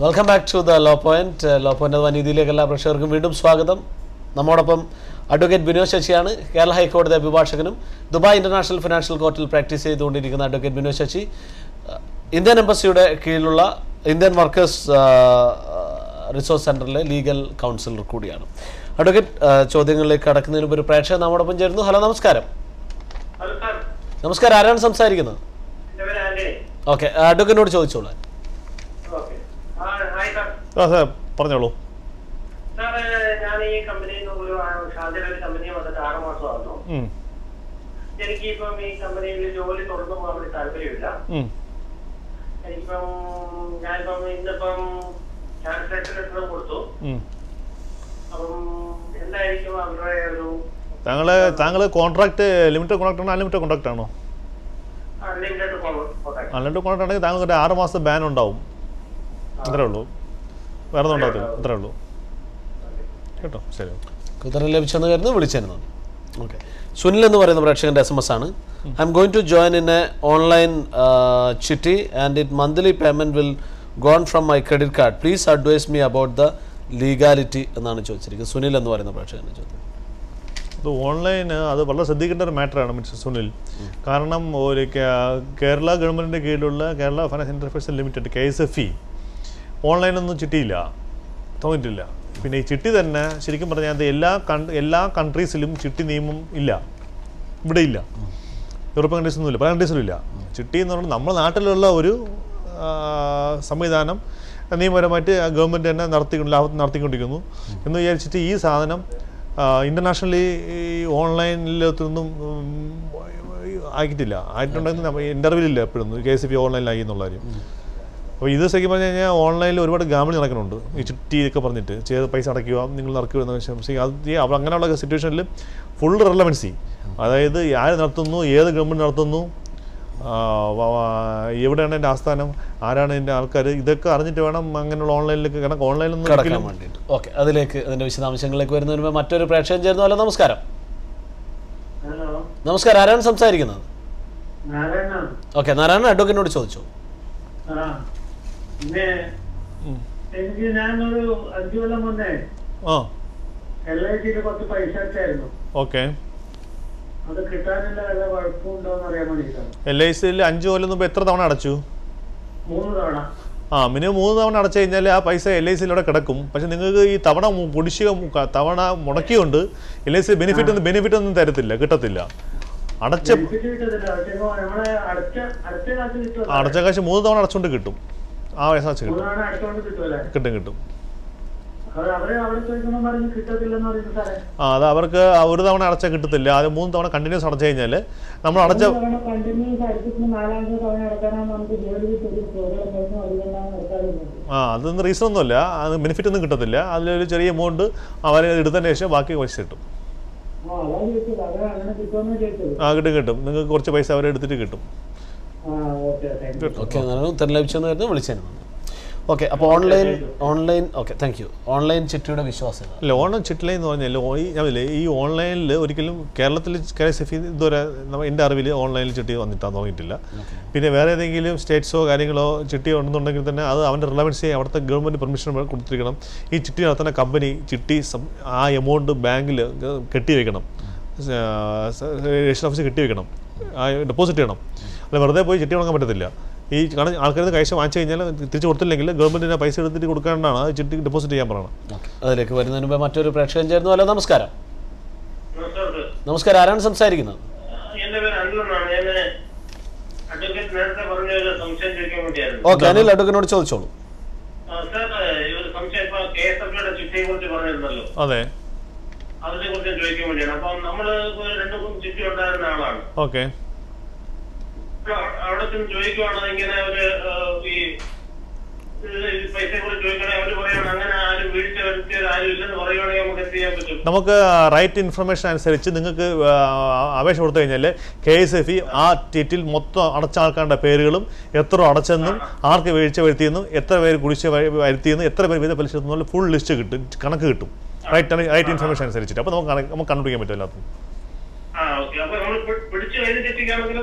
Welcome back to the law point law point അഥവാ നീതിയിലേക്ക് എല്ലാ പ്രേക്ഷകർക്കും വീണ്ടും സ്വാഗതം നമ്മോടൊപ്പം അഡ്വക്കേറ്റ് ബിനോദ് ശശിയാണ് കേരള ഹൈക്കോടതി അഭിഭാഷകനും ദുബായ് ഇന്റർനാഷണൽ ഫിനാൻഷ്യൽ കോർട്ടിൽ പ്രാക്ടീസ് ചെയ്തുകൊണ്ടിരിക്കുന്ന അഡ്വക്കേറ്റ് ബിനോദ് ശശി അഹ് ഇന്ത്യൻ എംബസിയുടെ കീഴിലുള്ള ഇന്ത്യൻ വർക്കേഴ്സ് റിസോഴ്സ് സെന്ററിലെ ലീഗൽ കൗൺസിലർ കൂടിയാണ് അഡ്വക്കേറ്റ് അഹ് ചോദ്യങ്ങളിലേക്ക് കടക്കുന്നതിന് മുമ്പ് ഒരു പ്രേക്ഷകൻ നമ്മോടൊപ്പം ചേരുന്നു ഹലോ നമസ്കാരം ഹലോ സാർ നമസ്കാരം ആരാണ് സംസാരിക്കുന്നത് എൻ്റെ പേര് ആന്റണി ഓക്കെ അഡ്വക്കേറ്റിനോട് ചോദിച്ചോളാം ഓക്കെ ആ ഹായ് സാർ ആ സാർ പറഞ്ഞോളൂ സാർ ഞാൻ ഈ കമ്പനിയിൽ നിന്ന് ഒരു ഷാർജയിലെ ഒരു കമ്പനി വന്നിട്ട് ആറ് മാസമാകുന്നു ഉം, എനിക്ക് ഇപ്പം ഈ കമ്പനിയിൽ ജോലി തുടർന്നു പോകാൻ വേണ്ടി താല്പര്യമില്ല ഉം. എനിക്കിപ്പം ഞാനിപ്പം ഇന്നിപ്പം ക്യാൻസലേഷൻ ലെറ്റർ കൊടുത്തു ഉം. അപ്പം എന്തായിരിക്കും അവരുടെ ഒരു താങ്കൾ താങ്കൾ കോൺട്രാക്ട് ലിമിറ്റഡ് കോൺട്രാക്ട് ആണോ അൺലിമിറ്റഡ് കോൺട്രാക്ട് ആണോ അൺലിമിറ്റഡ് കോൺടാക്ട് അൺലിമിറ്റഡ് കോൺട്രാക്ട് ആണെങ്കിൽ താങ്കൾക്ക് ഒരു ആറ് മാസത്തെ ബാൻ ഉണ്ടാവും അത്രേ ഉള്ളൂ വേറെ ഒന്നും ഉണ്ടാകത്തില്ല അത്രേ ഉള്ളൂ കേട്ടോ ശരി ഉത്തരം ലഭിച്ചെന്ന് കരുതുന്നു വിളിച്ചിരുന്നു ഓക്കെ സുനിൽ എന്ന് പറയുന്ന പ്രേക്ഷകന്റെ എസ് എം എസ് ആണ് I am going to join in a online chitty and it monthly payment will gone from my credit card please advise me about the legality എന്നാണ് ചോദിച്ചിരിക്കുന്നത് സുനിൽ എന്ന് പറയുന്ന പ്രേക്ഷകന്റെ ചോദ്യം ഇത് ഓൺലൈൻ അത് വളരെ ശ്രദ്ധിക്കേണ്ട ഒരു മാറ്ററാണ് മിസ്റ്റർ സുനിൽ കാരണം ഒരു കേ- കേരള ഗവൺമെൻറ്റിൻ്റെ കീഴിലുള്ള Kerala finance enterprises limited K S F E ഓൺലൈനൊന്നും ചിട്ടിയില്ല തോന്നിയിട്ടില്ല പിന്നെ ഈ ചിട്ടി തന്നെ ശരിക്കും പറഞ്ഞാൽ അത് എല്ലാ കൺ എല്ലാ കൺട്രീസിലും ചിട്ടി നിയമം ഇല്ല ഇവിടെ ഇല്ല യൂറോപ്യൻ കൺട്രീസൊന്നും ഇല്ല പല കൺട്രീസിലും ഇല്ല ചിട്ടി എന്ന് പറഞ്ഞാൽ നമ്മുടെ നാട്ടിലുള്ള ഒരു ആ, സംവിധാനം നിയമപരമായിട്ട് ഗവൺമെൻറ് തന്നെ നടത്തി ലാഭത്തിൽ നടത്തിക്കൊണ്ടിരിക്കുന്നു എന്ന് വിചാരിച്ചിട്ട് ഈ സാധനം ഇൻ്റർനാഷണലി ഈ ഓൺലൈനിലൊന്നും ആക്കിയിട്ടില്ല ആയിട്ടുണ്ടെങ്കിൽ ഇൻ്റർവ്യൂലില്ല എപ്പോഴും കെ എസ് പി ഓൺലൈനിലായി എന്നുള്ള കാര്യം അപ്പോൾ ഇത് ശരിക്കും പറഞ്ഞു കഴിഞ്ഞാൽ ഓൺലൈനിൽ ഒരുപാട് ഗാമണി നടക്കുന്നുണ്ട് ഈ ചിട്ടി ഒക്കെ പറഞ്ഞിട്ട് ചെയ്ത് പൈസ അടയ്ക്കുക നിങ്ങൾ നടക്കുക എന്ന് വെച്ചാൽ പക്ഷേ അത് ഈ അവ- അങ്ങനെയുള്ള സിറ്റുവേഷനിൽ ഫുൾ റിലവൻസി അതായത് ആര് നടത്തുന്നു ഏത് ഗവൺമെൻറ് നടത്തുന്നു ആ, വ- വ- എവിടെയാണ് എൻ്റെ ആസ്ഥാനം ആരാണ് എൻ്റെ ആൾക്കാർ ഇതൊക്കെ അറിഞ്ഞിട്ട് വേണം അങ്ങനെയുള്ള ഓൺലൈനിലേക്ക് കാരണം ഓൺലൈനിലൊന്നും കടക്കാൻ ഒരിക്കലും വേണ്ടിയിട്ട് ഓക്കെ അതിലേക്ക് അതിന്റെ വിശദാംശങ്ങളിലേക്ക് വരുന്നതിന് മുമ്പ് മറ്റൊരു പ്രേക്ഷകൻ ചേർന്നു ഹലോ നമസ്കാരം ഹലോ നമസ്കാരം ആരാണ് സംസാരിക്കുന്നത് നാരായണ ഓക്കെ നാരായണൻ അഡ്വക്കേറ്റിനോട് ചോദിച്ചു ആ പിന്നെ ഉം. എനിക്ക് ഞാനൊരു അഞ്ചു കൊല്ലം മുന്നേ ആ എൽ ഐ സിയിൽ കുറച്ച് പൈസ അയച്ചായിരുന്നു ഓക്കെ അത് കിട്ടാനുള്ള വല്ല കുഴപ്പമുണ്ടോ എന്ന് അറിയാൻ വേണ്ടിയിട്ടാണ് എൽ ഐ സിയിൽ അഞ്ച് കൊല്ലം മുമ്പ് എത്ര തവണ അടച്ചു മൂന്ന് തവണ ആ മിനിമം മൂന്ന് തവണ അടച്ചു കഴിഞ്ഞാൽ ആ പൈസ എൽ ഐ സിയിലൂടെ കിടക്കും പക്ഷെ നിങ്ങൾക്ക് ഈ തവണ മു- കുടിശ്ശിക മു- ക- തവണ മുടക്കിയുണ്ട് എൽ ഐ സി ബെനിഫിറ്റ് ഒന്നും ബെനിഫിറ്റ് ഒന്നും തരത്തില്ല കിട്ടത്തില്ല അടച്ച ബെനിഫിറ്റ് കിട്ടത്തില്ല പക്ഷെ നമ്മളെ അടച്ച അടച്ച കാശ് കിട്ടുമല്ലോ അടച്ച കാശ് മൂന്ന് തവണ അടച്ചുകൊണ്ട് കിട്ടും ആ പൈസ വെച്ച് മൂന്ന് കിട്ടും തവണ അടച്ചോണ്ട് കിട്ടുമല്ലേ കിട്ടും കിട്ടും അത് അവര് അവിടെ ചോദിക്കുമ്പോൾ പറഞ്ഞ് കിട്ടത്തില്ലെന്ന് പറയുന്നു സാറേ ആ അത് അവർക്ക് ആ ഒരു തവണ അടച്ചാൽ കിട്ടത്തില്ല അത് മൂന്ന് തവണ കണ്ടിന്യൂസ് അടച്ചു കഴിഞ്ഞാൽ നമ്മൾ അടച്ച മൂന്ന് തവണ കണ്ടിന്യൂസ് അടിച്ചിട്ട് നാലാമത്തെ തവണ അടക്കാനാണ് നമുക്ക് ജോലി കിട്ടിയത് പ്രോഗ്രാം കഴിഞ്ഞു അതുകൊണ്ടാണ് നടക്കാറുള്ളത് ആ അതൊന്നും റീസൺ ഒന്നുമില്ല അത് ബെനിഫിറ്റ് ഒന്നും കിട്ടത്തില്ല അതിലൊരു ചെറിയ എമൗണ്ട് അവർ എടുത്തതിന് ശേഷം ബാക്കി പൈസ കിട്ടും ആ അതാ ചോദിച്ചത് അത് അങ്ങനെ കിട്ടുമെന്ന് ചോദിച്ചത് ആ കിട്ടും കിട്ടും നിങ്ങൾക്ക് കുറച്ച് പൈസ അവർ എടുത്തിട്ട് കിട്ടും ആ okay thank you okay Narayanan ഉത്തരം ലഭിച്ചെന്ന് കരുതുന്നു വിളിച്ചിരുന്നു ഓക്കെ അപ്പോൾ online online okay thank you online ചിട്ടിയുടെ വിശ്വാസ്യത അല്ല ഓണം ചിട്ടില എന്ന് പറഞ്ഞാൽ ഓ- ഈ ഞാൻ പറഞ്ഞില്ലേ, ഈ ഓൺലൈനിൽ ഒരിക്കലും കേരളത്തിൽ കെ എസ് എഫ് ഇതുവരെ നമ്മ- എൻ്റെ അറിവിൽ ഓൺലൈനിൽ ചിട്ടി വന്നിട്ടാന്ന് തോന്നിയിട്ടില്ല പിന്നെ വേറെ ഏതെങ്കിലും സ്റ്റേറ്റ്സോ കാര്യങ്ങളോ ചിട്ടി ഉണ്ടെന്നുണ്ടെങ്കിൽ തന്നെ അത് അവൻ്റെ റിലവൻസി അവിടുത്തെ ഗവൺമെൻറ് പെർമിഷൻ കൊടുത്തിരിക്കണം ഈ ചിട്ടി നടത്തുന്ന കമ്പനി ചിട്ടി സം- ആ എമൗണ്ട് ബാങ്കിൽ കെട്ടി വെക്കണം രജിസ്റ്റർ ഓഫീസിൽ കെട്ടി വെക്കണം ആ ഡെപ്പോസിറ്റ് ചെയ്യണം അല്ല വെറുതെ പോയി ചിട്ടി വാങ്ങാൻ പറ്റത്തില്ല ഈ കാരണം ആൾക്കാർ കൈവശം വാങ്ങിച്ചു കഴിഞ്ഞാൽ തിരിച്ച് കൊടുത്തില്ലെങ്കിൽ ഗവൺമെൻറ്റിന് പൈസ എടുത്തിട്ട് കൊടുക്കാനാണ് ആ ചിട്ടി ഡെപ്പോസിറ്റ് ചെയ്യാൻ പറയണം ഓക്കെ അതിലേക്ക് വരുന്നതിന് മുമ്പ് മറ്റൊരു പ്രേക്ഷകൻ ചേർന്നു ഹലോ നമസ്കാരം നമസ്കാരം നമസ്കാരം ആരാണ് സംസാരിക്കുന്നത് എന്റെ പേര് അനിലെന്നാണ് ഞാൻ അഡ്വക്കേറ്റ് നേരത്തെ പറഞ്ഞ ഒരു സംശയം ചോദിക്കാൻ വേണ്ടിയായിരുന്നു ഓക്കെ അനിൽ അഡ്വക്കേറ്റിനോട് ചോദിച്ചോളൂ ആ, സാർ ഈ ഒരു സംശയം ഇപ്പൊ കെ എസ് എഫ് യുടെ ചിട്ടിയെ കുറിച്ച് പറഞ്ഞിരുന്നല്ലോ അതെ അതിനെ കുറിച്ച് ചോദിക്കാൻ വേണ്ടിയാണ് അപ്പം നമ്മള് ഇപ്പൊ രണ്ടു മൂന്ന് ചിട്ടി ഉണ്ടായിരുന്ന ആളാണ് ഓക്കെ അപ്പൊ അവിടെ ചെന്ന് ചോദിക്കുവാണ് ഇങ്ങനെ ഒരു ആ, ഈ പൈസയെ കുറിച്ച് ചോദിക്കണേ അവര് പറയാണ് അങ്ങനെ ആരും വീഴ്ച വരുത്തിയത് ആരും ഇല്ലെന്ന് പറയുവാണെങ്കിൽ നമുക്ക് എന്ത് ചെയ്യാൻ പറ്റും നമുക്ക് റൈറ്റ് ഇൻഫർമേഷൻ അനുസരിച്ച് നിങ്ങൾക്ക് ആ, അപേക്ഷ കൊടുത്തു കഴിഞ്ഞാൽ കെ എസ് എഫ് ഇ ആ ടിറ്റിൽ മൊത്തം അടച്ച ആൾക്കാരുടെ പേരുകളും എത്ര അടച്ചെന്നും ആർക്ക് വീഴ്ച വരുത്തിയെന്നും എത്ര പേര് കുടിശ്ശ വ- വരുത്തിയെന്നും എത്ര പേര് വിധ പലിശ എന്നുള്ള ഫുൾ ലിസ്റ്റ് കിട്ടും കണക്ക് കിട്ടും റൈറ്റ് റൈറ്റ് ഇൻഫർമേഷൻ അനുസരിച്ചിട്ട് അപ്പോൾ നമുക്ക് കണക്ക് നമുക്ക് കണ്ടുപിടിക്കാൻ പറ്റും എല്ലാത്തും ആ ഓക്കെ അപ്പൊ നമ്മൾ പിടിച്ചു കഴിഞ്ഞ് തെറ്റിക്കാണെങ്കിലും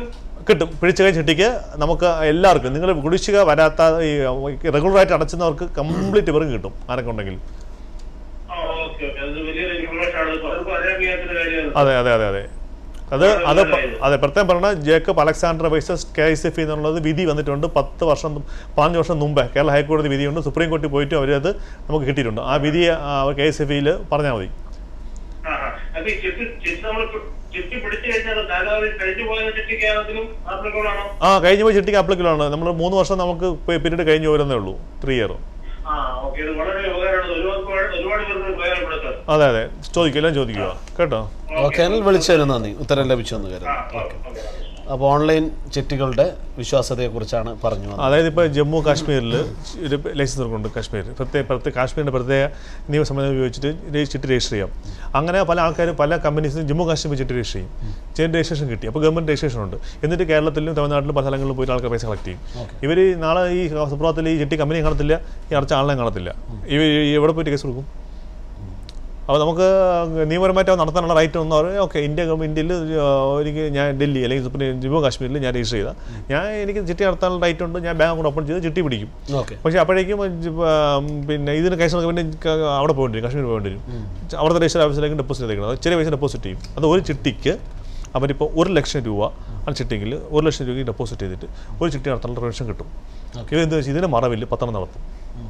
കിട്ടും പിടിച്ചു കഴിഞ്ഞ ചിട്ടിക്ക് നമുക്ക് എല്ലാവർക്കും നിങ്ങൾ കുടിശ്ശിക വരാത്ത ഈ റെഗുലറായിട്ട് അടച്ചുന്നവർക്ക് കംപ്ലീറ്റ് ഇവർക്ക് കിട്ടും ആരൊക്കെ ഉണ്ടെങ്കിലും ആ, ഓക്കെ ഓക്കെ അത് വലിയൊരു ഇൻഫർമേഷൻ ആണ് പലർക്കും അറിയാൻ വയ്യാത്തൊരു കാര്യമാണ് അതെ അതെ അതെ അതെ അത് അത് പ- അതെ പ്രത്യേകം പറഞ്ഞാൽ Jacob Alexander versus K S F എന്നുള്ളത് വിധി വന്നിട്ടുണ്ട് പത്ത് വർഷം മുമ്പ്- പതിനഞ്ച് വർഷം മുമ്പേ കേരള ഹൈക്കോടതി വിധിയുണ്ട് സുപ്രീം കോടതി പോയിട്ട് അവരത് നമുക്ക് കിട്ടിയിട്ടുണ്ട് ആ വിധി കെ എസ് എഫ് ഇയിൽ പറഞ്ഞാൽ മതി ആ, ആ. അപ്പൊ ഈ ചിട്ടി ചിട്ടി നമ്മൾ ചിട്ടി പിടിച്ചു കഴിഞ്ഞാൽ കാലാവധി കഴിഞ്ഞു പോയ ചിട്ടിക്കാണെങ്കിലും ആപ്ലിക്കബിൾ ആണോ ആ കഴിഞ്ഞ പോയി ചിട്ടിക്ക് അപ്ലിക്കലാണ് നമ്മൾ മൂന്ന് വർഷം നമുക്ക് പീരീഡ് കഴിഞ്ഞ് വരുന്നേ ഉള്ളൂ ത്രീ ഇയർ ആ ഓക്കെ ഇത് വളരെ ഉപകാരമാണ് ഒരുപാട് ഒരുപാട് പേർക്ക് ഉപകാരപ്പെടുത്താം അതെ അതെ ചോദിക്കുക എല്ലാം ചോദിക്കുക കേട്ടോ ഓക്കെ അനിൽ വിളിച്ചതിന് നന്ദി ഉത്തരം ലഭിച്ചു എന്ന് ആ കരുതുന്നു ഓക്കെ ഓക്കെ അപ്പോൾ ഓൺലൈൻ ചിട്ടികളുടെ വിശ്വാസതയെക്കുറിച്ചാണ് പറഞ്ഞു വന്നത് അതായത് ഇപ്പോൾ ജമ്മു കാശ്മീരിൽ ഒരു ലൈസൻസ് കൊടുക്കുന്നുണ്ട് കാശ്മീർ പ്രത്യേക പ്രത്യേക കാശ്മീരിൻ്റെ പ്രത്യേക നിയമസംബന്ധം ഉപയോഗിച്ചിട്ട് രജി- ചിട്ടി രജിസ്റ്റർ ചെയ്യാം അങ്ങനെ പല ആൾക്കാരും പല കമ്പനീസിനും ജമ്മു കാശ്മീർ ചിട്ടി രജിസ്റ്റർ ചെയ്യും ചിട്ടി രജിസ്ട്രേഷൻ കിട്ടി അപ്പോൾ ഗവൺമെൻറ് രജിസ്ട്രേഷൻ ഉണ്ട് എന്നിട്ട് കേരളത്തിലും തമിഴ്നാട്ടിലും പല സ്ഥലങ്ങളിലും പോയിട്ട് ആൾക്കാർ പൈസ കളക്ട് ചെയ്യും ഇവർ നാളെ ഈ സുപ്രഭാതത്തിൽ ഈ ചിട്ടി കമ്പനിയും കാണത്തില്ല ഈ അടച്ച ആളിനെയും കാണത്തില്ല ഇവർ എവിടെ പോയിട്ട് കേസ് കൊടുക്കും അപ്പോൾ നമുക്ക് നിയമപരമായിട്ട് അത് നടത്താനുള്ള റൈറ്റ് ഒന്ന് പറയും ഓക്കെ ഇന്ത്യ ഗവൺമെൻറ് ഇന്ത്യയിൽ എനിക്ക് ഞാൻ ഡൽഹി അല്ലെങ്കിൽ സുപ്രീം ജമ്മു കാശ്മീരിൽ ഞാൻ രജിസ്റ്റർ ചെയ്താൽ ഞാൻ എനിക്ക് ചിട്ടി നടത്താനുള്ള റൈറ്റ് ഉണ്ട് ഞാൻ ബാങ്ക് കൂടെ ഓപ്പൺ ചെയ്ത് ചിട്ടി പിടിക്കും ഓക്കെ പക്ഷേ അപ്പോഴേക്കും ആ, പിന്നെ ഇതിന് കേസ് നടക്കാൻ വേണ്ടി ക- അവിടെ പോകേണ്ടി വരും കാശ്മീർ പോകേണ്ടി വരും അവിടുത്തെ രജിസ്റ്റർ ഓഫീസിലേക്ക് ഡെപ്പോസിറ്റ് ചെയ്തേക്കണം അത് ചെറിയ പൈസ ഡെപ്പോസിറ്റ് ചെയ്യും അത് ഒരു ചിട്ടിക്ക് അവരിപ്പോൾ ഒരു ലക്ഷം രൂപ ആ ചിട്ടിങ്കിൽ ഒരു ലക്ഷം രൂപയ്ക്ക് ഡെപ്പോസിറ്റ് ചെയ്തിട്ട് ഒരു ചിട്ടി നടത്താനുള്ള റിവിഷൻ കിട്ടും ഇത് എന്താ വെച്ചാൽ ഇതിന് മറവിൽ പത്തെണ്ണം നടത്തും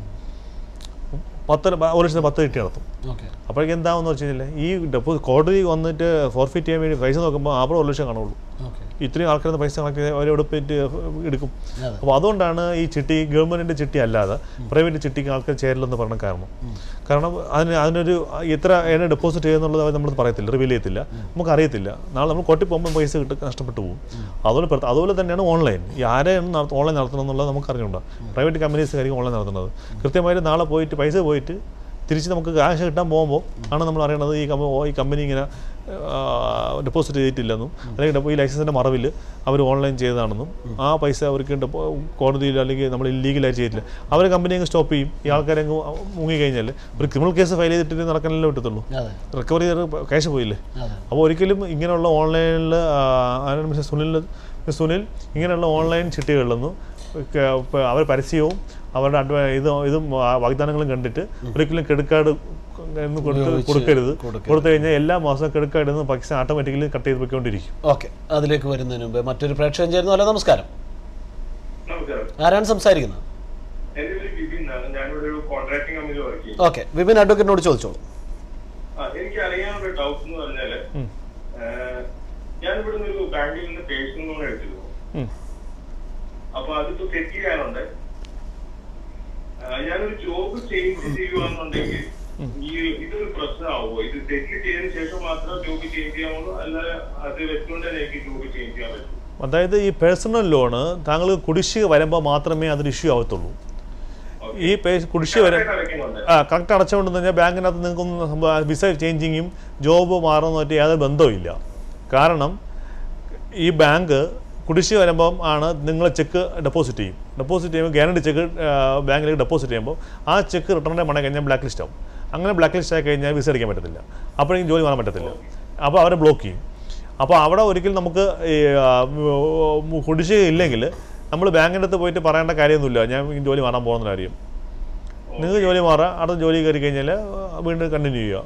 പത്ത് ഒരു ലക്ഷത്തിന് പത്ത് ചിട്ടി നടത്തും ഓക്കെ അപ്പോഴേക്കും എന്താണെന്ന് വെച്ച് കഴിഞ്ഞാൽ ഈ ഡെപ്പോ കോടതി വന്നിട്ട് ഫോർഫിറ്റ് ചെയ്യാൻ വേണ്ടി പൈസ നോക്കുമ്പോൾ അവിടെ ഒരു ലക്ഷം കാണുള്ളൂ ഓക്കെ ഇത്രയും ആൾക്കാർ പൈസ കളക്ട് ചെയ്ത് അവരെവിടെ പോയിട്ട് എടുക്കും അതെ. അപ്പോൾ അതുകൊണ്ടാണ് ഈ ചിട്ടി ഗവൺമെൻറ്റിൻ്റെ ചിട്ടി അല്ലാതെ പ്രൈവറ്റ് ചിട്ടിക്ക് ആൾക്കാർ ചേരില്ലെന്ന് പറഞ്ഞ കാരണം കാരണം അതിന് അതിനൊരു എത്ര എന്നെ ഡെപ്പോസിറ്റ് ചെയ്യുന്നുള്ളത് അവർ നമ്മൾ പറയത്തില്ല റിവീൽ ചെയ്യത്തില്ല നമുക്ക് അറിയത്തില്ല നാളെ നമ്മൾ കൊട്ടി പോകുമ്പോൾ പൈസ കിട്ടും നഷ്ടപ്പെട്ടു പോകും അതുപോലെ പ്രത്യേക- അതുപോലെ തന്നെയാണ് ഓൺലൈൻ ഈ ആരെയാണ് ഓൺലൈൻ നടത്തണം എന്നുള്ളത് നമുക്ക് അറിഞ്ഞുകൂടാ പ്രൈവറ്റ് കമ്പനീസ് ആയിരിക്കും ഓൺലൈൻ നടത്തുന്നത് കൃത്യമായിട്ട് നാളെ പോയിട്ട് പൈസ പോയിട്ട് തിരിച്ച് നമുക്ക് കാശ് കിട്ടാൻ പോകുമ്പോൾ ആണ് നമ്മൾ അറിയണത് ഈ കമ്പ ഈ കമ്പനി ഇങ്ങനെ ഡെപ്പോസിറ്റ് ചെയ്തിട്ടില്ലെന്നും അല്ലെങ്കിൽ ഡെപ്പോ- ഈ ലൈസൻസിൻ്റെ മറവിൽ അവർ ഓൺലൈൻ ചെയ്തതാണെന്നും ആ പൈസ അവർക്ക് ഡെപ്പോ കോടതിയിൽ അല്ലെങ്കിൽ നമ്മൾ ഇല്ലീഗലായിട്ട് ചെയ്തിട്ടില്ല അവർ കമ്പനി അങ്ങ് സ്റ്റോപ്പ് ചെയ്യും ഈ ആൾക്കാരെ അങ്ങ് മുങ്ങിക്കഴിഞ്ഞാൽ ഒരു ക്രിമിനൽ കേസ് ഫയൽ ചെയ്തിട്ട് നടക്കാനല്ലേ പറ്റത്തുള്ളൂ അതെ റിക്കവറി ചെയ്ത് ക്യാഷ് പോയില്ലേ അതെ അപ്പോൾ ഒരിക്കലും ഇങ്ങനെയുള്ള ഓൺലൈനിൽ ആരാണ് മിസ്റ്റർ സുനിൽ മിസ്റ്റർ സുനിൽ ഇങ്ങനെയുള്ള ഓൺലൈൻ ചിട്ടികളിലൊന്നും അവർ പരസ്യവും അവരുടെ അഡ്വ ഇത് ഇതും ആ, വാഗ്ദാനങ്ങളും കണ്ടിട്ട് ഒരിക്കലും ക്രെഡിറ്റ് കാർഡ് എന്ന് കൊടുത്ത് ഉപയോഗിച്ച് കൊടുക്കരുത് കൊടുക്കരുത്. കൊടുത്തു കഴിഞ്ഞാൽ എല്ലാ മാസവും ക്രെഡിറ്റ് കാർഡിൽ നിന്ന് പൈസ ഓട്ടോമാറ്റിക്കലി കട്ട് ചെയ്ത് പോയിക്കൊണ്ടിരിക്കും ഓക്കെ അതിലേക്ക് വരുന്നതിന് മുമ്പ് മറ്റൊരു പ്രേക്ഷകൻ ചേരുന്നു ഹലോ നമസ്കാരം നമസ്കാരം ആരാണ് സംസാരിക്കുന്നത് എന്റെ പേര് ബിബിൻ എന്നാണ് ഞാനിവിടെ ഒരു കോൺട്രാക്ടിംഗ് കമ്പനിയിൽ വർക്ക് ചെയ്യും ഓക്കെ വിപിൻ അഡ്വക്കേറ്റിനോട് ചോദിച്ചോളൂ ആ, എനിക്ക് അറിയാനുള്ള ഡൗട്ട് എന്ന് പറഞ്ഞാല് ഉം. ഏഹ്, ഞാൻ ഇവിടുന്ന് ഒരു ബാങ്കിൽ നിന്ന് പേഴ്സണൽ ലോൺ എടുത്തിരുന്നു ഉം. അപ്പൊ അതിപ്പോ സെറ്റ് ചെയ്യാനുണ്ട് ആ, ഞാനൊരു ജോബ് ചേഞ്ച് ചെയ്യുവാന്നുണ്ടെങ്കിൽ ഈ ഇതൊരു പ്രശ്നമാവോ ഇത് സെറ്റിൽ ചെയ്തതിനു ശേഷം മാത്രം ജോബ് ചേഞ്ച് ചെയ്യാവുള്ളൂ അല്ലാതെ അത് വെച്ചുകൊണ്ട് തന്നെ എനിക്ക് ജോബ് ചേഞ്ച് ചെയ്യാൻ പറ്റൂ അതായത് ഈ പേഴ്സണൽ ലോണ് താങ്കൾ കുടിശ്ശിക വരുമ്പോൾ മാത്രമേ അതൊരു ഇഷ്യൂ ആവത്തുള്ളൂ ഈ പേ- കുടിശ്ശിക വരെ കറക്റ്റ് അടയ്ക്കുന്നുണ്ട് ആ കറക്റ്റ് അടച്ചുകൊണ്ട് കഴിഞ്ഞാൽ ബാങ്കിനകത്ത് നിങ്ങൾക്കൊന്നും സംഭവ- വിസ ചേഞ്ചിങ്ങും ജോബ് മാറുന്നതായിട്ട് യാതൊരു ബന്ധവുമില്ല കാരണം ഈ ബാങ്ക് കുടിശ്ശിക വരുമ്പം ആണ് നിങ്ങൾ ചെക്ക് ഡെപ്പോസിറ്റ് ചെയ്യും ഡെപ്പോസിറ്റ് ചെയ്യുമ്പോൾ ഗ്യാരണ്ടി ചെക്ക് ബാങ്കിലേക്ക് ഡെപ്പോസിറ്റ് ചെയ്യുമ്പോൾ ആ ചെക്ക് റിട്ടേൺ മണി കഴിഞ്ഞാൽ ബ്ലാക്ക് ലിസ്റ്റ് ആവും അങ്ങനെ ബ്ലാക്ക് ലിസ്റ്റ് ആയി കഴിഞ്ഞാൽ വിസ അടിക്കാൻ പറ്റത്തില്ല അപ്പോഴേക്കും ജോലി മാറാൻ പറ്റത്തില്ല അപ്പോൾ അവരെ ബ്ലോക്ക് ചെയ്യും അപ്പോൾ അവിടെ ഒരിക്കലും നമുക്ക് ഈ ആ, ഉം, കുടിശ്ശിക ഇല്ലെങ്കിൽ നമ്മൾ ബാങ്കിൻ്റെ അടുത്ത് പോയിട്ട് പറയേണ്ട കാര്യമൊന്നുമില്ല ഞാൻ ഈ ജോലി മാറാൻ പോകുന്ന കാര്യം നിങ്ങൾക്ക് ജോലി മാറാം അടുത്ത ജോലി കയറി കഴിഞ്ഞാൽ വീണ്ടും കണ്ടിന്യൂ ചെയ്യുക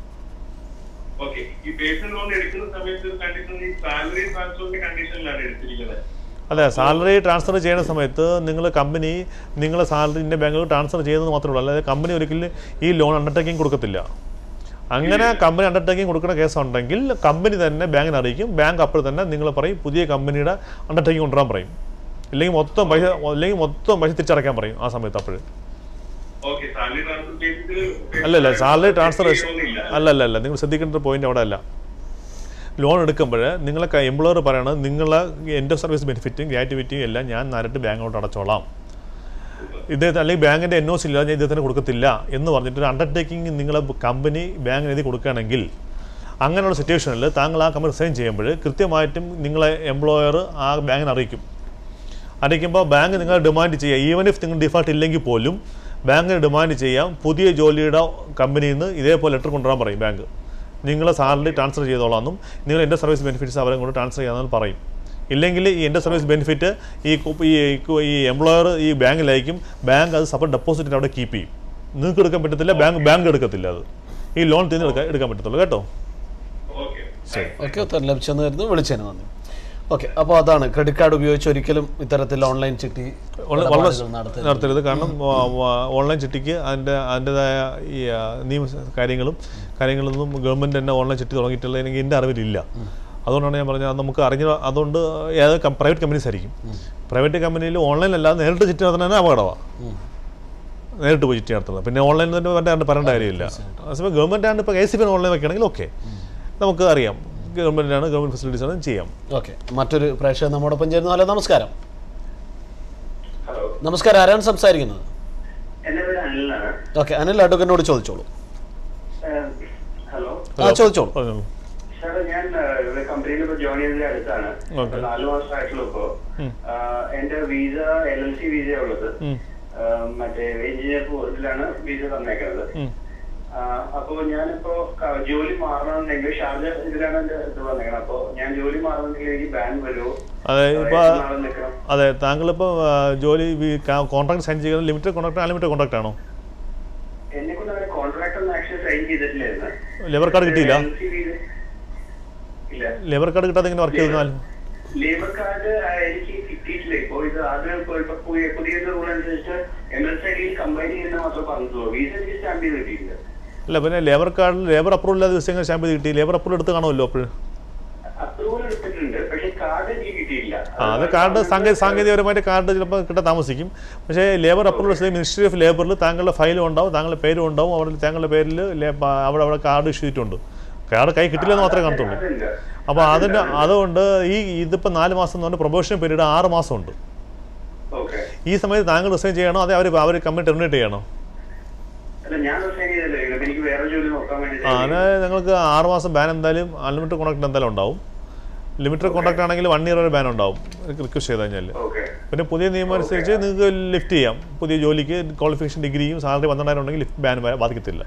ഓക്കെ ഈ പേഴ്സണൽ ലോൺ എടുക്കുന്ന സമയത്ത് കണ്ടിട്ടുള്ള ഈ സാലറി ട്രാൻസ്ഫറിന്റെ കണ്ടീഷനിലാണ് എടുത്തിരിക്കുന്നത് അതെ സാലറി ട്രാൻസ്ഫർ ചെയ്യുന്ന സമയത്ത് നിങ്ങൾ കമ്പനി നിങ്ങളെ സാലറി ഇന്ത്യൻ ബാങ്കിൽ ട്രാൻസ്ഫർ ചെയ്യുന്നത് മാത്രമേ ഉള്ളൂ അല്ലാതെ കമ്പനി ഒരിക്കലും ഈ ലോൺ അണ്ടർടേക്കിംഗ് കൊടുക്കത്തില്ല അങ്ങനെ കമ്പനി അണ്ടർടേക്കിംഗ് കൊടുക്കുന്ന കേസ് ഉണ്ടെങ്കിൽ കമ്പനി തന്നെ ബാങ്കിനെ അറിയിക്കും ബാങ്ക് അപ്പോൾ തന്നെ നിങ്ങൾ പറയും പുതിയ കമ്പനിയുടെ അണ്ടർടേക്കിംഗ് കൊണ്ടുവരാൻ പറയും ഇല്ലെങ്കിൽ മൊത്തം പൈസ അല്ലെങ്കിൽ മൊത്തം പൈസ തിരിച്ചടയ്ക്കാൻ പറയും ആ സമയത്ത് അപ്പോൾ ഓക്കെ സാലറി ട്രാൻസ്ഫർ ചെയ്തിട്ട് അല്ലല്ല സാലറി ട്രാൻസ്ഫർ ചെയ്യണമെന്നില്ല. അല്ല അല്ല അല്ല നിങ്ങൾ ശ്രദ്ധിക്കേണ്ട പോയിന്റ് അവിടെ അല്ല ലോൺ എടുക്കുമ്പോൾ നിങ്ങളെ എംപ്ലോയർ പറയണത് നിങ്ങളെ എൻ്റെ സർവീസ് ബെനിഫിറ്റും ഗ്രാറ്റുവിറ്റിയും എല്ലാം ഞാൻ നേരിട്ട് ബാങ്കിലോട്ട് അടച്ചോളാം ഇദ്ദേഹത്തിന് അല്ലെങ്കിൽ ബാങ്കിൻ്റെ എൻ ഒ സി ഇല്ലാതെ ഞാൻ ഇദ്ദേഹത്തിന് കൊടുക്കത്തില്ല എന്ന് പറഞ്ഞിട്ട് ഒരു അണ്ടർടേക്കിംഗ് നിങ്ങളെ കമ്പനി ബാങ്കിന് എഴുതി കൊടുക്കുകയാണെങ്കിൽ അങ്ങനെയുള്ള സിറ്റുവേഷനിൽ താങ്കൾ ആ കമ്പനി റിസൈൻ ചെയ്യുമ്പോൾ കൃത്യമായിട്ടും നിങ്ങളെ എംപ്ലോയർ ആ ബാങ്കിനെ അറിയിക്കും അറിയിക്കുമ്പോൾ ബാങ്ക് നിങ്ങൾ ഡിമാൻഡ് ചെയ്യുക ഈവൻ ഇഫ് നിങ്ങൾ ഡിഫാൾട്ട് ഇല്ലെങ്കിൽ പോലും ബാങ്കിന് ഡിമാൻഡ് ചെയ്യാം പുതിയ ജോലിയുടെ കമ്പനിയിൽ നിന്ന് ഇതേപോലെ ലെറ്റർ കൊണ്ടുവരാൻ പറയും ബാങ്ക് നിങ്ങളെ സാലറി ട്രാൻസ്ഫർ ചെയ്തോളാമെന്നും നിങ്ങൾ എൻ്റെ സർവീസ് ബെനിഫിറ്റ്സ് അവരെ കൊണ്ട് ട്രാൻസ്ഫർ ചെയ്യാമെന്ന് പറയും ഇല്ലെങ്കിൽ ഈ എൻ്റെ സർവീസ് ബെനിഫിറ്റ് ഈ കു- ഈ കു- ഈ എംപ്ലോയർ ഈ ബാങ്കിലായിരിക്കും ബാങ്ക് അത് സെപ്പറേറ്റ് ഡെപ്പോസിറ്റ് അവിടെ കീപ്പ് ചെയ്യും നിങ്ങൾക്ക് എടുക്കാൻ പറ്റത്തില്ല ബാങ്ക് ബാങ്ക് എടുക്കത്തില്ല അത് ഈ ലോൺ തിരിഞ്ഞ് എടുക്കാൻ എടുക്കാൻ പറ്റത്തുള്ളൂ കേട്ടോ ഓക്കെ ഓക്കെ ഉത്തരം ലഭിച്ചെന്ന് വരുന്നു വിളിച്ചതിന് നന്ദി ഓക്കെ അപ്പോൾ അതാണ് ക്രെഡിറ്റ് കാർഡ് ഉപയോഗിച്ച് ഒരിക്കലും ഇത്തരത്തിൽ ഓൺലൈൻ ചിട്ടി വളരെ ഇടപാടുകൾ നടത്തരുത് നടത്തരുത് കാരണം വ- വ- ഓൺലൈൻ ചിട്ടിക്ക് അതിൻ്റെ അതിൻ്റെതായ ഈ ആ, നിയമ കാര്യങ്ങളും കാര്യങ്ങളൊന്നും ഗവൺമെൻറ് തന്നെ ഓൺലൈൻ ചിട്ടി തുടങ്ങിയിട്ടുള്ള എനിക്ക് എൻ്റെ അറിവിലില്ല അതുകൊണ്ടാണ് ഞാൻ പറഞ്ഞത് അത് നമുക്ക് അറിഞ്ഞ അതുകൊണ്ട് ഏത് പ്രൈവറ്റ് കമ്പനീസ് ആയിരിക്കും പ്രൈവറ്റ് കമ്പനിയിൽ ഓൺലൈൻ അല്ലാതെ നേരിട്ട് ചിട്ടി നടത്തുന്നതിന് അപകടമാണ് ഉം. നേരിട്ട് പോയി ചിട്ടി നടത്തുന്നത് പിന്നെ ഓൺലൈനിൽ തന്നെ വേണ്ട പറയേണ്ട കാര്യമില്ല അതേസമയം ഗവൺമെൻറ് ആണ് ഇപ്പോൾ എ സി പി ഓൺലൈൻ വെക്കുകയാണെങ്കിൽ ഓക്കെ നമുക്ക് അറിയാം ഗവൺമെൻറ്റാണ് ഗവൺമെൻറ് ഫെസിലിറ്റീസ് ആണ് ചെയ്യാം ഓക്കെ മറ്റൊരു പ്രേക്ഷകൻ നമ്മോടൊപ്പം ചേരുന്നു ഹലോ നമസ്കാരം ഹലോ നമസ്കാരം ആരാണ് സംസാരിക്കുന്നത് എന്റെ പേര് അനിലാണ് ഓക്കെ അനിൽ അഡ്വക്കറ്റിനോട് ചോദിച്ചോളൂ ഹലോ ആ ചോദിച്ചോളൂ പറഞ്ഞോളൂ സാർ ഞാൻ ഇവിടെ കമ്പനിയിൽ ഇപ്പൊ ജോയിൻ ചെയ്തതിന്റെ അടുത്താണ് Okay. നാല് മാസമായിട്ടുള്ളൂ ഇപ്പോ ഉം. ആഹ് എന്റെ visa L L C visa ഉള്ളത് ഉം. ആഹ് മറ്റേ എഞ്ചിനീയർ ഇതിലാണ് വീസ തന്നേക്കുന്നത് ഉം. ആഹ് അപ്പോ ഞാനിപ്പോ ക- ജോലി മാറണമെന്നുണ്ടെങ്കിൽ ഷാർജ ഇതിലാണ് എന്റെ ഇത് വന്നേക്കുന്നത് അപ്പോ ഞാൻ ജോലി മാറണമെങ്കിൽ എനിക്ക് ബാൻ വരുമോ അതെ ഇപ്പോൾ എത്ര നാള് നിൽക്കണം അതെ താങ്കളിപ്പോൾ ജോലി കോൺട്രാക്ട് സൈൻ ചെയ്യുന്നത് ലിമിറ്റഡ് കോൺട്രാക്ട് അൺലിമിറ്റഡ് കോൺട്രാക്ട് ആണോ എന്നെ കൊണ്ട് അങ്ങനെ കോൺട്രാക്ട് ഒന്നും ആക്ച്വലി സൈൻ ചെയ്തിട്ടില്ലായിരുന്നു ലേബർ കാർഡ് കിട്ടിയില്ല LLC വീസ- ഇല്ല ലേബർ കാർഡ് കിട്ടാതെ ഇങ്ങനെ വർക്ക് ചെയ്താൽ ലേബർ കാർഡ് എനിക്ക് കിട്ടിയിട്ടില്ല ഇപ്പോ ഇത് ആദ്യം ഇപ്പോ ഇപ്പൊ പുതിയ പുതിയ റൂൾ അനുസരിച്ച് എം എൽ സി ഡിയിൽ കമ്പൈൻ ചെയ്യുന്ന മാത്രമേ പറഞ്ഞിട്ടുള്ളൂ വീസ എനിക്ക് സ്റ്റാമ്പ് ചെയ്ത് കിട്ടിയിട്ടില്ല അല്ല പിന്നെ ലേബർ കാർഡിൽ ലേബർ അപ്രൂവൽ ഇല്ലാതെ ദിവസം എങ്ങനെ സ്റ്റാമ്പ് ചെയ്ത് കിട്ടി ലേബർ അപ്രൂവൽ എടുത്ത് കാണുമല്ലോ അപ്പോൾ അപ്രൂവൽ എടുത്തിട്ടുണ്ട് പക്ഷെ കാർഡ് എനിക്ക് കിട്ടിയില്ല ആ അത് കാർഡ് സാങ്കേതിക സാങ്കേതികപരമായിട്ട് കാർഡ് ചിലപ്പോൾ കിട്ടാൻ താമസിക്കും പക്ഷേ ലേബർ അപ്രൂവൽ മിനിസ്ട്രി ഓഫ് ലേബറിൽ താങ്കളുടെ ഫയലും ഉണ്ടാവും താങ്കളുടെ പേരും ഉണ്ടാവും അവിടെ താങ്കളുടെ പേരിൽ ലേ- അവിടെ അവിടെ കാർഡ് ഇഷ്യൂ ചെയ്തിട്ടുണ്ട് കാർഡ് കൈ കിട്ടില്ലെന്ന് മാത്രമേ കാണത്തുള്ളൂ അതുണ്ട് അപ്പോൾ അതിൻ്റെ അതുകൊണ്ട് ഈ ഇതിപ്പോൾ നാല് മാസം എന്ന് പറഞ്ഞാൽ പ്രൊബോഷൻ പീരീഡ് ആറ് മാസമുണ്ട് ഓക്കെ ഈ സമയത്ത് താങ്കൾ റിസൈൻ ചെയ്യണോ അതെ അവർ അവർ കമ്പനി ടെർമിനേറ്റ് ചെയ്യണോ അല്ല ഞാൻ റിസൈൻ ചെയ്തല്ലോ ഇപ്പൊ എനിക്ക് വേറെ ജോലി നോക്കാൻ വേണ്ടി ആ അങ്ങനെ നിങ്ങൾക്ക് ആറ് മാസം ബാൻ എന്തായാലും അൺലിമിറ്റഡ് കോൺട്രാക്ട് എന്തായാലും ഉണ്ടാവും ലിമിറ്റഡ് കോൺട്രാക്ട് ആണെങ്കിൽ വൺ ഇയർ വരെ ബാൻ ഉണ്ടാവും റിക്വസ്റ്റ് ചെയ്ത് കഴിഞ്ഞാൽ ഓക്കെ പിന്നെ പുതിയ നിയമം അനുസരിച്ച് നിങ്ങൾക്ക് ലിഫ്റ്റ് ചെയ്യാം പുതിയ ജോലിക്ക് ക്വാളിഫിക്കേഷൻ ഡിഗ്രിയും സാലറി പന്ത്രണ്ടായിരം ഉണ്ടെങ്കിൽ ലിഫ്റ്റ് ബാൻ ബാധിക്കത്തില്ല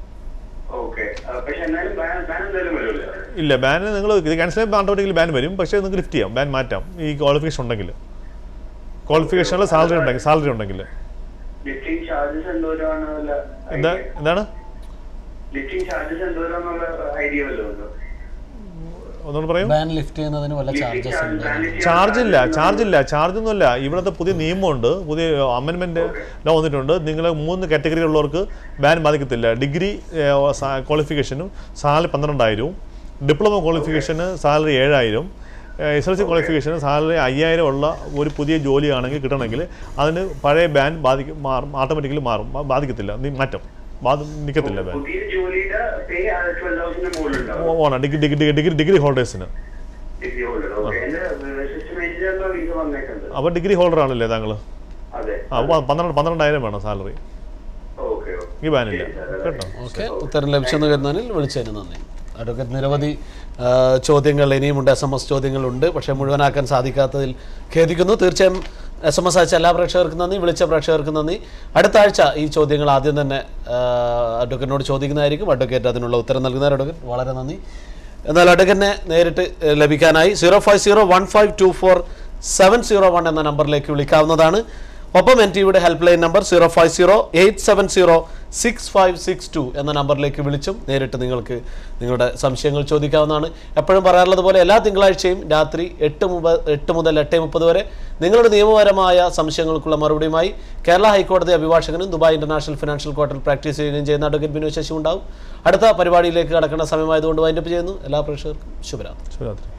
ഓക്കെ പക്ഷെ എന്നാലും ബാൻ ബാൻ എന്തായാലും വരുമല്ലോ ഇല്ല ബാൻ നിങ്ങൾ ഇത് ക്യാൻസൽ ചെയ്യുമ്പോൾ ഓട്ടോമാറ്റിക്കലി ബാൻ വരും പക്ഷേ നിങ്ങൾക്ക് ലിഫ്റ്റ് ചെയ്യാം ബാൻ മാറ്റാം ഈ ക്വാളിഫിക്കേഷൻ ഉണ്ടെങ്കിൽ ക്വാളിഫിക്കേഷനിൽ സാലറി ഉണ്ടെങ്കിൽ സാലറി ഉണ്ടെങ്കിൽ ലിഫ്റ്റിംഗ് ചാർജസ് എന്തോരാണ് എന്താ എന്താണ് ലിഫ്റ്റിംഗ് ചാർജസ് എന്തോരാന്നുള്ള ഐഡിയ വല്ലതും ഉണ്ടോ ഒന്നുകൂടെ പറയൂ ബാൻ ലിഫ്റ്റ് ചെയ്യുന്നതിന് വല്ല ചാർജസ് ഉണ്ട് ചാർജ് ഇല്ല ചാർജ് ഇല്ല ചാർജ് ഒന്നുമില്ല ഇവിടുത്തെ പുതിയ നിയമമുണ്ട് പുതിയ അമെൻമെന്റ് ലോ വന്നിട്ടുണ്ട് നിങ്ങൾ മൂന്ന് കാറ്റഗറി ഉള്ളവർക്ക് ബാൻ ബാധിക്കത്തില്ല ഡിഗ്രി ക്വാളിഫിക്കേഷനും സാലറി പന്ത്രണ്ടായിരവും ഡിപ്ലോമ ക്വാളിഫിക്കേഷന് സാലറി ഏഴായിരം എസ് എൽ സി ക്വാളിഫിക്കേഷന് സാലറി അയ്യായിരം ഉള്ള ഒരു പുതിയ ജോലിയാണെങ്കിൽ കിട്ടണമെങ്കിൽ അതിന് പഴയ ബാൻ ബാധിക്കും മാറും ഓട്ടോമാറ്റിക്കലി മാറും ബാ- ബാധിക്കത്തില്ല നീ മാറ്റം ബാധ നിൽക്കത്തില്ല ബാൻ പുതിയ ജോലിയുടെ പേ ട്വൽവ് തൗസൻഡിന് മുകളിലുണ്ടാവും ഓണം ഡിഗ്രി ഡിഗ്രി ഡിഗ്രി ഡിഗ്രി ഹോൾഡേഴ്സിന് ഡിഗ്രി ഹോൾഡർ ഓക്കെ എന്റെ സിസ്റ്റം എഞ്ചിനീയറിന്റെ വീസ വന്നേക്കുന്നത് അപ്പോൾ ഡിഗ്രി ഹോൾഡർ ആണല്ലേ താങ്കൾ അതെ അപ്പോൾ പന്ത്രണ്ട് പന്ത്രണ്ടായിരം വേണം സാലറി ഓക്കെ ഈ ബാനില്ല കേട്ടോ ഓക്കെ ഉത്തരം ലഭിച്ചെന്ന് കരുതാനിൽ വിളിച്ചതിന് നന്ദി അഡ്വക്കേറ്റ് നിരവധി ആ, ചോദ്യങ്ങൾ ഇനിയുമുണ്ട് എസ് എം എസ് ചോദ്യങ്ങളുണ്ട് പക്ഷേ മുഴുവനാക്കാൻ സാധിക്കാത്തതിൽ ഖേദിക്കുന്നു തീർച്ചയായും എസ് എം എസ് അയച്ച എല്ലാ പ്രേക്ഷകർക്കും നന്ദി വിളിച്ച പ്രേക്ഷകർക്കും നന്ദി അടുത്ത ആഴ്ച ഈ ചോദ്യങ്ങൾ ആദ്യം തന്നെ ആ, അഡ്വക്കേറ്റിനോട് ചോദിക്കുന്നതായിരിക്കും അഡ്വക്കേറ്റ് അതിനുള്ള ഉത്തരം നൽകുന്ന അഡ്വക്കേറ്റ് വളരെ നന്ദി എന്നാൽ അഡ്വക്കേറ്റിനെ നേരിട്ട് ഏ, ലഭിക്കാനായി zero five zero one five two four seven zero one എന്ന നമ്പറിലേക്ക് വിളിക്കാവുന്നതാണ് ഒപ്പം എൻ ടിവിയുടെ help line number zero five zero eight seven zero six five six two എന്ന നമ്പറിലേക്ക് വിളിച്ചും നേരിട്ട് നിങ്ങൾക്ക് നിങ്ങളുടെ സംശയങ്ങൾ ചോദിക്കാവുന്നതാണ് എപ്പോഴും പറയാറുള്ളത് പോലെ എല്ലാ തിങ്കളാഴ്ചയും രാത്രി എട്ട് മുതൽ എട്ട് മുതൽ എട്ട് മുപ്പത് വരെ നിങ്ങളുടെ നിയമപരമായ സംശയങ്ങൾക്കുള്ള മറുപടിയുമായി കേരള ഹൈക്കോടതി അഭിഭാഷകനും ദുബായ് ഇന്റർനാഷണൽ ഫിനാൻഷ്യൽ കോർട്ടിൽ പ്രാക്ടീസ് ചെയ്യുകയും ചെയ്യുന്ന അഡ്വക്കേറ്റ് ബിനു ശശി ഉണ്ടാവും അടുത്ത പരിപാടിയിലേക്ക് കടക്കേണ്ട സമയമായതുകൊണ്ട് വൈൻഡപ്പ് ചെയ്യുന്നു എല്ലാ പ്രേക്ഷകർക്കും ശുഭരാത്രി ശിവരാത്രി